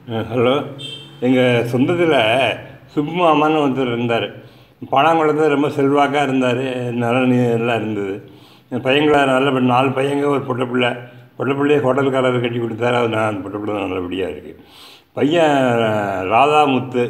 Hello எங்கள் சொந்தத்தில் சுப்புமாமான்னு ஒருத்தர் இருந்தார் பணங்குளத்தில் ரொம்ப செல்வாக்காக இருந்தார் நல்ல எல்லாம் இருந்தது என் பையங்கள நல்ல ப- நாலு பையங்க ஒரு பொட்டை பிள்ளை பொட்டை பிள்ளைய ஹோட்டல்காரர் கட்டி கொடுத்தாரு அது நான் அந்த பொட்டை பிள்ளை நல்லபடியாக இருக்குது பையன் ராதாமுத்து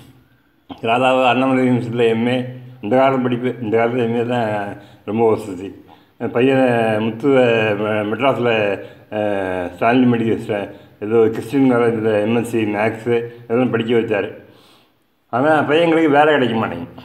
ராதாவு அண்ணாமலை யூனிவர்சிட்டியில் எம்ஏ இந்த காலம் படிப்பு இந்த காலத்தில் எம்ஏ தான் ரொம்ப வசதி என் பையன் முத்து அஹ், மெட்ராஸில் ஸ்டான்லி மெடிக்கல் ஏதோ கிறிஸ்டின் காலேஜில் எம்எஸ்சி மேக்ஸு இதெல்லாம் படிக்க வச்சார் ஆனால் பையங்களுக்கு வேலை கிடைக்க மாட்டேங்குது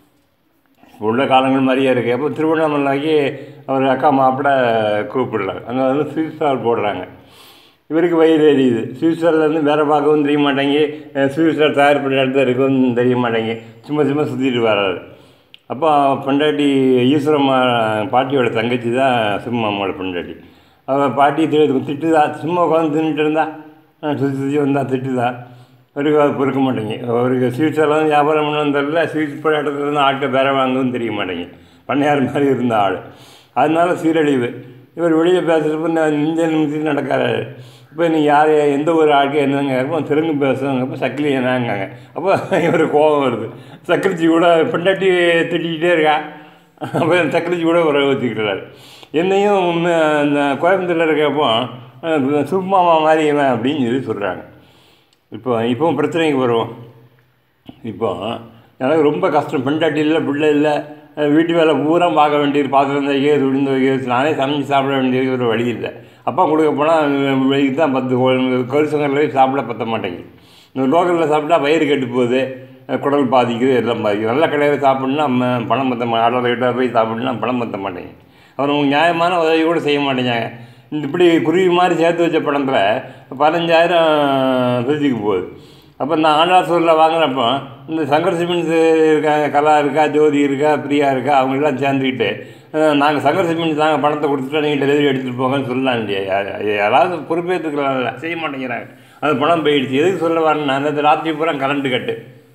இப்போ உள்ள காலங்கள் மாதிரியே இருக்குது அப்போ திருவண்ணாமலைக்கு அவர் அக்கா மாப்பிள்ளை கூப்பிடலாம் அங்கே வந்து ஸ்வீட் ஸ்டால் போடுறாங்க இவருக்கு வயிறு எரியுது ஸ்வீட் ஸ்டால்லேருந்து வேலை பார்க்கவும் தெரிய மாட்டேங்கி ஸ்வீட் ஸ்டால் தயார் பண்ண இடத்துல இருக்கவும் தெரிய மாட்டேங்கி சும்மா சும்மா சுற்றிட்டு வர்றாரு அப்போ பொண்டாட்டி ஈஸ்வரம்மா பாட்டியோட தங்கச்சி தான் சும்மாவோட பொண்டாட்டி அவள் பாட்டி திட்டு திட்டுதா சும்மா உட்காந்து தின்னுட்டு இருந்தா சுற்றி சுற்றி வந்தா திட்டுதா அவருக்கு அது பொறுக்க மாட்டேங்க அவருக்கு ஸ்வீட்ஸ் எல்லாம் வியாபாரம் பண்ணவும் தெரியல ஸ்வீட்ஸ் போட இடத்துல இருந்து ஆட்டை வேற வாங்கவும் தெரிய மாட்டேங்க பண்ணையார் மாதிரி இருந்த ஆள் அதனால சீரழிவு இவர் வெளியே பேசுகிறப்ப நான் இந்த நிமிஷம் நடக்கிறாரு இப்போ நீ யார் எந்த ஒரு ஆளுக்கு என்னங்க அப்போ தெலுங்கு பேசுவாங்க அப்போ சக்கிலி என்னங்காங்க அப்போ இவர் கோபம் வருது சக்கரிச்சி கூட பெண்டாட்டி திட்டிக்கிட்டே இருக்கா அப்போ சக்கரிச்சி கூட உறவு வச்சுக்கிறாரு என்னையும் உம், இந்த கோயம்புத்தூரில் இருக்கப்போ அஹ், சுப்மாமா மாதிரி இவன் அப்படின்னு சொல்லி சொல்கிறாங்க இப்போ இப்போவும் பிரச்சனைக்கு வருவோம் இப்போ எனக்கு ரொம்ப கஷ்டம் பெண்டாட்டி இல்லை பிள்ளை இல்லை அஹ் வீட்டு வேலை பூரா பார்க்க வேண்டியது பாத்திரம் தைக்க துணி துவைக்க நானே சமைச்சு சாப்பிட வேண்டியது ஒரு வழி இல்லை அப்பா கொடுக்க போனால் வெளிக்கு தான் பத்து கோல்சங்கரில் சாப்பிட பத்த மாட்டேங்குது இந்த லோக்கலில் சாப்பிட்டா வயிறு கெட்டு போகுது அஹ் குடல் பாதிக்குது எல்லாம் பாதிக்குது நல்ல கடையில் சாப்பிட்ணுன்னா ம- பணம் பத்த மா ஆட்டோ கிட்ட போய் சாப்பிட்ணுன்னா பணம் பத்த மாட்டேங்குது அவர் நியாயமான உதவி கூட செய்ய மாட்டேங்காங்க இந்த இப்படி குருவி மாதிரி சேர்த்து வச்ச பணத்தில் பதினஞ்சாயிரம் பிரிச்சுக்கு போகுது அப்போ நான் ஆண்டாள் சூரில் வாங்குறப்போ இந்த சங்கர் சிமெண்ட்ஸ் இருக்காங்க கலா இருக்கா ஜோதி இருக்கா பிரியா இருக்கா அவங்கெல்லாம் சேர்ந்துக்கிட்டு நாங்கள் சங்கர் சிமெண்ட்ஸ் நாங்கள் பணத்தை கொடுத்துட்டா நீங்கள் டெலிவரி எடுத்துகிட்டு போங்கன்னு சொல்லலாம் இல்லையா யா- யாராவது பொறுப்பேற்றுக்கலாம்ல செய்ய மாட்டேங்கிறாங்க அது பணம் போயிடுச்சு எதுக்கு சொல்ல வரேன் நான் நேற்று ராத்திரி பூரா கரண்ட்டு கட்டு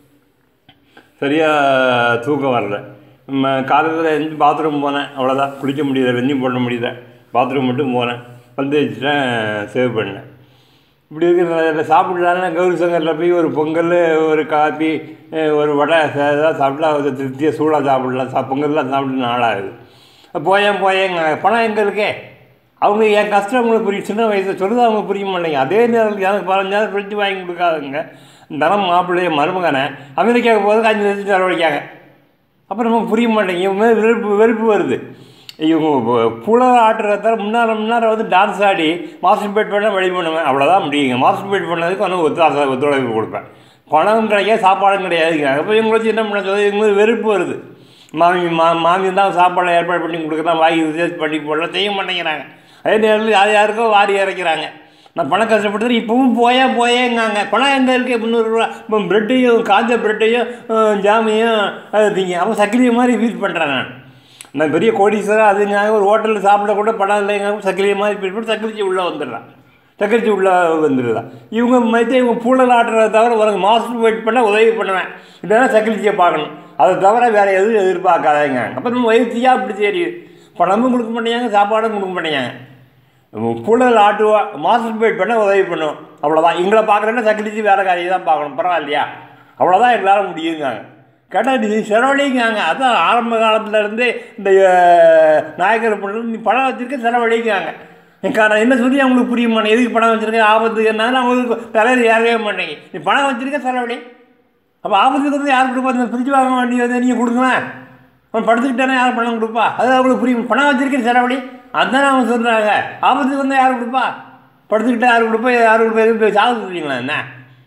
சரியாக தூக்கம் வரல ம, காலையில் எழுந்து பாத்ரூம் போனேன் அவ்வளோதான் குளிக்க முடியல வெந்நீர் போட முடியல பாத்ரூம் மட்டும் போனேன் வந்து வச்சுட்டேன் சேவ் பண்ணேன் இப்படி இருக்கிற சாப்பிடலான்னு கௌரி சங்கரில் போய் ஒரு பொங்கல் ஒரு காப்பி அஹ், ஒரு வடை ச- இதெல்லாம் சாப்பிட்டா அது திருப்தியாக சூடாக சாப்பிடலாம் சா பொங்கல்லாம் சாப்பிட்டு நாளாகுது போயேன் போயேங்க பணம் எங்கே இருக்கே அவங்க என் கஷ்டம் அவங்களுக்கு புரியும் சின்ன வயசில் சொல்லுது அவங்க புரிய மாட்டேங்க அதே நேரத்தில் எனக்கு பதினஞ்சாயிரம் ஃப்ரிட்ஜ் வாங்கி கொடுக்காதுங்க தனம் மாப்பிள்ளைய மருமகனை அமெரிக்காவுக்கு போகிறதுக்கு அஞ்சு லட்சம் செலவழிக்காங்க அப்புறம் நமக்கு புரிய மாட்டேங்க இவங்க மேலே வெறுப்பு வெறுப்பு வருது இவங்க புலர் ஆட்டுறத தவிர முன்னார முன்னார வந்து டான்ஸ் ஆடி மாஸ்டர் பேட் பண்ண வழி பண்ணுவேன் அவ்வளோதான் முடியுங்க மாஸ்டர் பேட் பண்ணதுக்கு வந்து ஒத்தாசை ஒத்துழைப்பு கொடுப்பேன் பணம் கிடையாது சாப்பாடும் கிடையாதுங்க அப்போ இவங்க வச்சு என்ன பண்ண சொல்ல இவங்களுக்கு வெறுப்பு வருது மாமி மா மாமி தான் சாப்பாடு ஏற்பாடு பண்ணி கொடுக்குறேன் வாங்கி ரிசர்ச் பண்ணி போடலாம் செய்ய மாட்டேங்கிறாங்க அதே நேரத்தில் யார் யாருக்கோ வாரி இறக்கிறாங்க நான் பணம் கஷ்டப்பட்டு இப்போவும் போயே போயேங்காங்க பணம் எங்கே இருக்குது முந்நூறுரூவா இப்போ ப்ரெட்டையும் காஞ்ச ப்ரெட்டையும் ஜாமையும் அது திங்க அப்போ சக்கிலியை மாதிரி ஃபீல் பண்ணுறேன் நான் நான் பெரிய கோடீஸ்வரர் அதுங்க ஒரு ஹோட்டலில் சாப்பிட கூட பணம் இல்லைங்க சக்கிலியை மாதிரி ஃபீல் பண்ணி சக்கரிச்சி உள்ளே வந்துடுறான் சக்கரிச்சி உள்ளே வந்துடுதான் இவங்க மதித்து இவங்க பூழல் ஆட்டுறதை தவிர உனக்கு மாஸ்டர் வெயிட் பண்ண உதவி பண்ணுவேன் இல்லைன்னா சக்கரிச்சியை பார்க்கணும் அதை தவிர வேறு எதுவும் எதிர்பார்க்காதேங்க அப்புறம் வயிற்றுயாக அப்படி தெரியுது பணமும் கொடுக்க மாட்டேங்க சாப்பாடும் கொடுக்க மாட்டேங்க புழல் ஆட்டுவா மாஸ்டர் பேட் பண்ண உதவி பண்ணும் அவ்வளோதான் எங்களை பார்க்குறேன்னா சக்கரிச்சு வேறு காரியம் தான் பார்க்கணும் பரவாயில்லையா அவ்வளோதான் எங்களால் முடியுங்காங்க கேட்டால் நீ செலவழிங்காங்க அதான் ஆரம்ப காலத்துல இருந்தே இந்த அஹ், நாயக்கர் பொண்ணு நீ பணம் வச்சுருக்க செலவழிங்காங்க நான் என்ன சொல்லி அவங்களுக்கு புரிய மாட்டேன் எதுக்கு பணம் வச்சுருக்க ஆபத்து என்னன்னு அவங்களுக்கு தலையில் ஏறவே மாட்டேங்க நீ பணம் வச்சுருக்க செலவழி அப்போ ஆபத்துக்கு வந்து யார் கொடுப்பா இந்த ஃப்ரிட்ஜ் வாங்க வேண்டியது நீங்கள் கொடுங்களேன் அவன் படுத்துக்கிட்டானே யார் பணம் கொடுப்பா அது அவங்களுக்கு புரியும் பணம் வச்சிருக்கேன் செலவழி அதுதானே அவங்க சொல்கிறாங்க ஆபத்துக்கு வந்து யார் கொடுப்பா படுத்துக்கிட்டா யார் கொடுப்பா யார் கொடுப்பா எதுவும் போய் சாக சொல்றீங்களா என்ன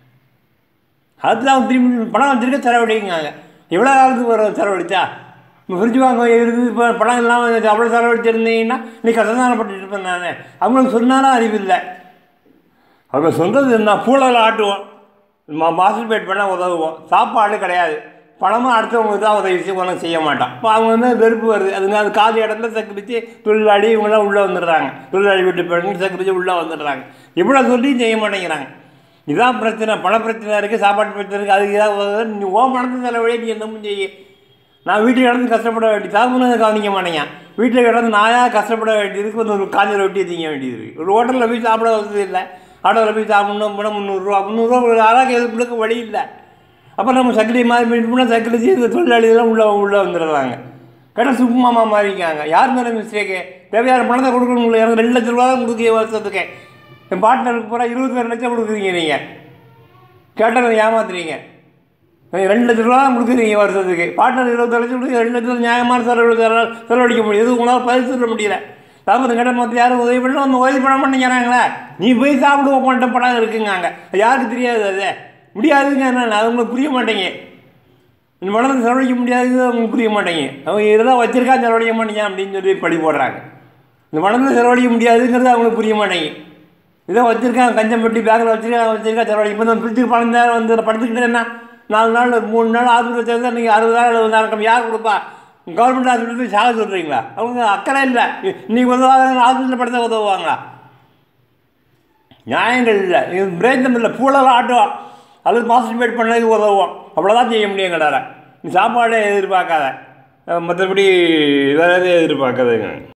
அதுதான் அவங்க திரும்பி பணம் வச்சிருக்க செலவழிங்காங்க எவ்வளோ காலத்துக்கு வரும் செலவழிச்சா இப்போ ஃப்ரிட்ஜ் வாங்க இருந்து இப்போ பணம் இல்லாமல் அவ்வளோ செலவழிச்சிருந்தீங்கன்னா நீ கஷ்டதானப்பட்டு இருப்பேன் நான் அவங்களுக்கு சொன்னாலும் அறிவில்லை அவங்க சொல்கிறது என்ன பூழல் ஆட்டுவோம் மா மாஸ்டர் பேட் பண்ணால் உதவுவோம் சாப்பாடு கிடையாது பணமும் அடுத்தவங்களுக்கு தான் உதவி செய்ய உனக்கு செய்ய மாட்டான் இப்போ அவங்க வந்து வெறுப்பு வருது அதுங்க அது காலி இடத்துல சக்கரிச்சு தொழிலாளி இவங்கெல்லாம் உள்ளே வந்துடுறாங்க தொழிலாளி வீட்டு பெண்கள் சக்கரிச்சு உள்ளே வந்துடுறாங்க இவ்வளோ சொல்லியும் செய்ய மாட்டேங்கிறாங்க இதான் பிரச்சனை பண பிரச்சனை இருக்குது சாப்பாட்டு பிரச்சனை இருக்குது அதுக்கு ஏதாவது உதவுது. நீ ஓ பணத்தை செலவழி நீ என்னமும் செய்ய நான் வீட்டில் கிடந்து கஷ்டப்பட வேண்டி சாப்பிட்றது கவனிக்க மாட்டேங்க வீட்டில் கிடந்து நாயாக கஷ்டப்பட வேண்டியதுக்கு வந்து ஒரு காஞ்ச ரொட்டி திங்க வேண்டியது இருக்குது ஒரு ஹோட்டலில் போய் சாப்பிட வசதி இல்லை ஆட்டோவில் போய் சாப்பிட்ணும் போனால் முந்நூறுரூவா முந்நூறுரூவா ஆளாக்கு எது பிள்ளைக்கு வழி இல்லை அப்புறம் நம்ம சக்கரை மாதிரி மீட் பண்ணால் சக்கரை செய்து தொழிலாளிகள்லாம் உள்ளே உள்ளே வந்துடுறாங்க கடை சும்மாமா மாறிக்காங்க யார் மேலே மிஸ்டேக்கு தேவையான பணத்தை கொடுக்கணும் உங்களுக்கு எனக்கு ரெண்டு லட்ச ரூபா தான் கொடுக்குறீங்க வருஷத்துக்கு என் பார்ட்னருக்கு பூரா இருபத்தி லட்சம் கொடுக்குறீங்க நீங்கள் கேட்டதை ஏமாத்துறீங்க நீங்க ரெண்டு லட்ச ரூபா தான் கொடுக்குறீங்க வருஷத்துக்கு பார்ட்னர் இருபது லட்சம் கொடுத்து ரெண்டு லட்சம் நியாயமான செலவு செலவு- செலவழிக்க முடியும் எதுவும் உங்களால் பதில் சொல்ல முடியல தாமதம் கேட்ட மற்ற யாரும் உதவி பண்ணல வந்து உதவி பண்ண மாட்டேங்கிறாங்களே நீ போய் சாப்பிடுவோம் பண்ணிட்ட படம் இருக்குங்காங்க அது யாருக்கு தெரியாது அது முடியாதுங்க என்ன அது உங்களுக்கு புரிய மாட்டேங்க இந்த பணத்தை செலவழிக்க முடியாதுன்னு அவங்களுக்கு புரிய மாட்டேங்க அவங்க இதெல்லாம் வச்சிருக்கா செலவழிக்க மாட்டேங்க அப்படின்னு சொல்லி பழி போடுறாங்க இந்த பணத்தை செலவழிக்க முடியாதுங்கிறது அவங்களுக்கு புரிய மாட்டேங்க இதை வச்சிருக்கான் கஞ்சம் பெட்டி பேக்கில் வச்சிருக்கா வச்சிருக்கா செலவழிக்க இப்போ இந்த ஃப்ரிட்ஜுக்கு பணம் நேரம் வந்து படுத்துக்கிட்டேன்னா நாலு நாள் மூணு நாள் ஆஸ்பத்திரி சேர்ந்தா நீங்கள் அறுபதாயிரம் எழுபதாயிரம் யார் கொடுப்பா கவர்மெண்ட் ஹாஸ்பிட்டல் போய் சாக சொல்கிறீங்களா அவங்க அக்கறை இல்லை நீங்கள் உதவாத ஹாஸ்பிட்டலில் படுத்த உதவுவாங்களா நியாயங்கள் இல்லை இது பிரேத்தம் இல்லை பூலெல்லாம் ஆட்டுவோம் அல்லது மாஸ்டர்பேட் பண்ணதுக்கு உதவுவோம் அவ்வளோதான் செய்ய முடியும் கடார நீ சாப்பாடே எதிர்பார்க்காத மற்றபடி வேறு எதுவும் எதிர்பார்க்காதுங்க